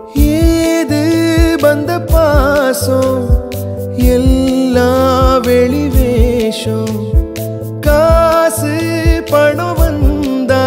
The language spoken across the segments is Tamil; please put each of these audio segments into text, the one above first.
ஏது வந்த பாசம் எல்லா வெளிவேஷம் காசு பணம் வந்தா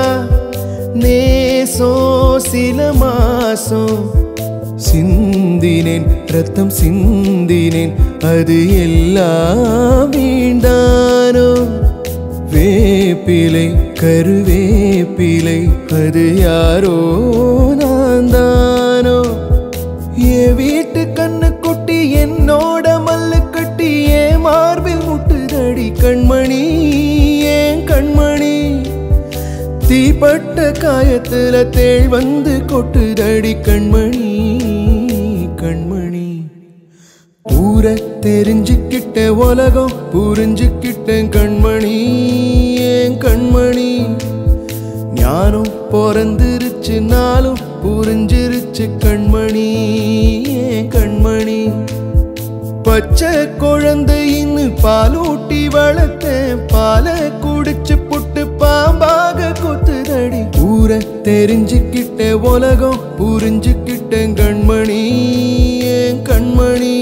நேசம் சில மாசம் சிந்தினேன் ரத்தம் சிந்தினேன் அது எல்லாம் வீண்டானோ வேப்பிலை கருவேப்பிலை அது யாரோ நான் தானோ என் வீட்டு கண்ணு குட்டி என்னோட மல்லு கட்டி என் மார்பில் முட்டுதடி கண்மணி ஏன் கண்மணி தீப்பட்ட காயத்துல தேள் வந்து கொட்டுதடி கண்மணி கண்மணி ஊர தெரிஞ்சுக்கிட்ட உலகம் புரிஞ்சுக்கிட்டேன் கண்மணி ஏன் கண்மணி ஞானம் பிறந்திருச்சு நாளும் புரிஞ்சிருச்சு கண்மணி ஏன் கண்மணி பச்சை குழந்தையின்னு பாலூட்டி வளர்த்தேன் பாலை குடிச்சு புட்டு பாம்பாக கொத்துதடி ஊர தெரிஞ்சுக்கிட்ட உலகம் புரிஞ்சுக்கிட்டேன் கண்மணி ஏன் கண்மணி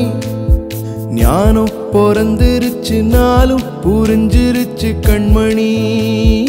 ஞானம் பிறந்திருச்சு நாளும் புரிஞ்சிருச்சு கண்மணி